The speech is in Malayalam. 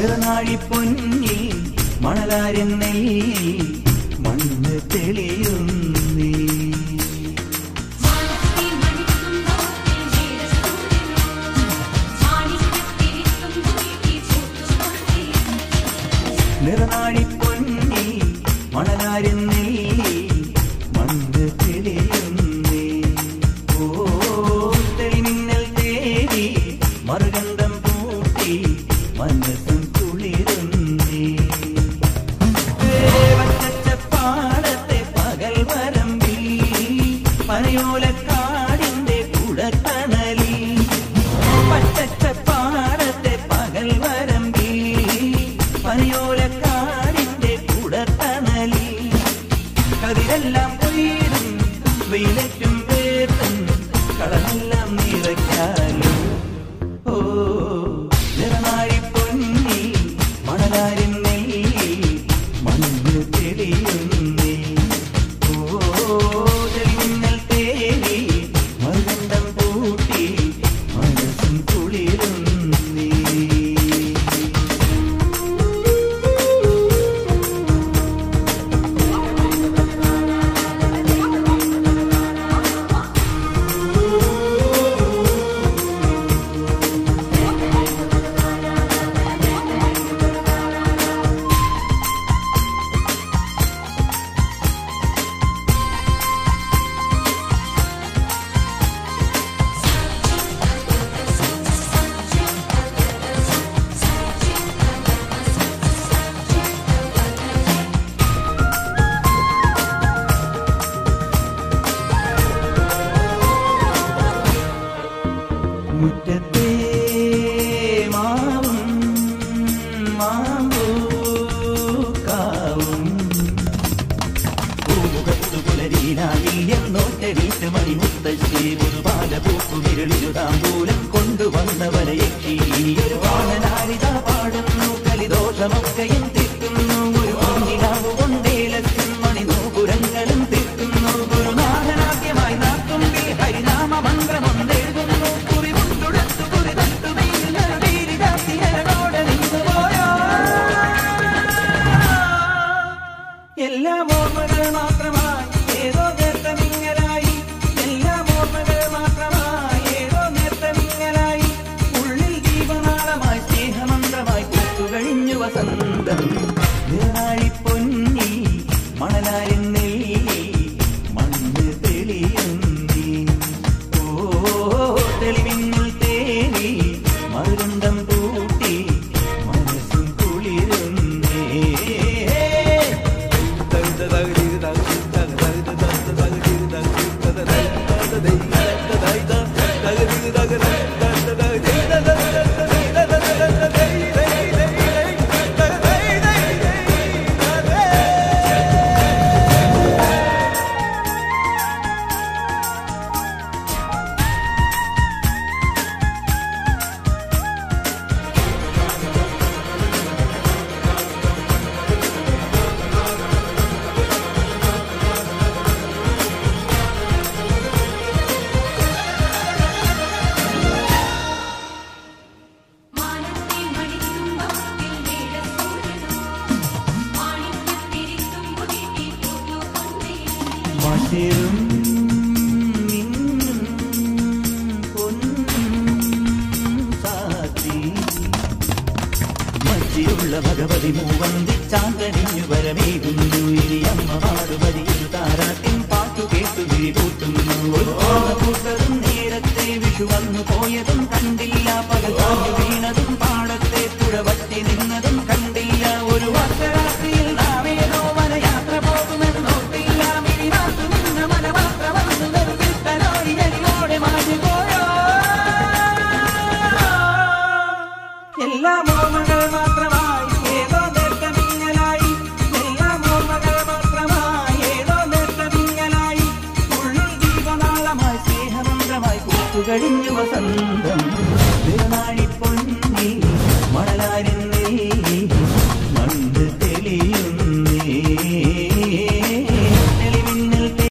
നിറനാഴി പൊന്നി മണലാരൻ നെല്ലി മണ്ണ് തെളിയുന്നേ മാനത്തെ മണിക്കുന്നോ നീരസൂര്യനോ മാണിക്യത്തിരിക്കുന്നു ഈ പൂത്തുകൊണ്ടേ നിറനാഴി പൊന്നി മണലാരൻ നെല്ലി മണ്ണ് തെളിയുന്നേ ഓ തെളിമിന്നൽ തേടി മറുകണ്ഠം പൂട്ടി മനസ്സും കുളിരുന്നേ പാടത്തെ പകൽ വരമ്പി പനയോലക്കാടിന്റെ കുടക്കണലി പച്ചപ്പാടത്തെ പകൽ വരമ്പി പനയോലക്കാടിന്റെ കുടക്കണലി കതിരെല്ലാം കൊയ്തും വെയിലറ്റും പേർത്തും കളമെല്ലാം നിറയ്ക്കാലും ഓ നിറനാഴി പൊന്നി മണലാരിൻ നെല്ലി മണ്ണ് തെളിയുന്നേ ഓ തെളിമിന്നൽ തേടി മകണ്ടം പൂട്ടി മനസ്സും കുളിരുന്നേ മുറ്റത്തെ മാവും മാമ്പൂക്കാവും പൂമുഖത്തു പുലരീനാവിൽ എന്നോട്ടെണീറ്റ് മണിമുത്തശ്ശി ഒരു പാലപൂക്കുമിരളിരുതാമ്പൂലം കൊണ്ടുവന്നവരെ യക്ഷി ഒരു പാടനാരിത പാടുന്നു കലിദോഷമൊക്കെയും തീർക്കുന്നു ഒരു മണ്ണിലാവ് കൊണ്ടേലത്തും മണിനൂപുരങ്ങളും തീർക്കുന്നു ഗുരുനാഥനാദ്യമായി നാക്കുമ്പിൽ ഹരിനാമ മന്ത്രമൊന്നെഴുതുന്നു കുറിമുട്ടുടത്തു കുറിതത്തു വീരിനോട് നിന്നുപോയോ എല്ലാം ഓർമ്മകൾ മാത്രമായി ഏതോ നേർത്തമിങ്ങലായി എല്ലാം ഓർമ്മകൾ മാത്രമായി ഏതോ നേർത്തമിങ്ങലായി ഉള്ളിൽ ദീപനാളമായി സ്നേഹമന്ത്രമായി കഴിഞ്ഞു വസന്തം നിറനാഴി പൊന്നി മണലാരി നെല്ലി മണ്ണ് തെളിയുന്നി ഓ തെളിവിന്നിൽ തേടി മറുകണ്ഠം പൂട്ടി മനസ്സും കുളിരുന്നേ മാനത്തെ മണിക്കുന്നോ നീരസൂര്യനോ മാണിക്യത്തിരിക്കുന്നു ഈ പൂത്തുകൊണ്ടേ മഷിരും മിന്നും പൊന്നും സാക്ഷി മച്ചിയുള്ള ഭഗവതി മൂവന്തി ചാന്തണിഞ്ഞു വരമേകുന്നു ഇനി അമ്മ പാടുമതിയൊരു താരാട്ടിൻ പാട്ടു കേട്ടു വിഴിപൂട്ടുന്നു ഒരു ഓണ പൂട്ടതും നേരത്തെ വിഷു വന്നു പോയതും കണ്ടില്ല പകൽ കാഞ്ഞു വീണതും പാടത്തെ പുഴവറ്റി നിന്നതും കണ്ടില്ല ഒരു വർഷരാത്രിയിൽ നാമേതോ വനയാത്ര പോകുമെന്നോട്ടില്ല മിഴിമാത്തു നിന്ന മനമാത്ര വന്നു നിർമ്മിത്തനോടെ മാഞ്ഞുപോയോ എല്ലാം ഓർമ്മകൾ മാത്രമായി ഏതോ നേർത്തമിങ്ങലായി എല്ലാം ഓർമ്മകൾ മാത്രമായി ഏതോ നേർത്തമിങ്ങലായി ഉള്ളിൽ ദീപനാളമായി സ്നേഹമന്ത്രമായി പൂത്തുകഴിഞ്ഞു വസന്തം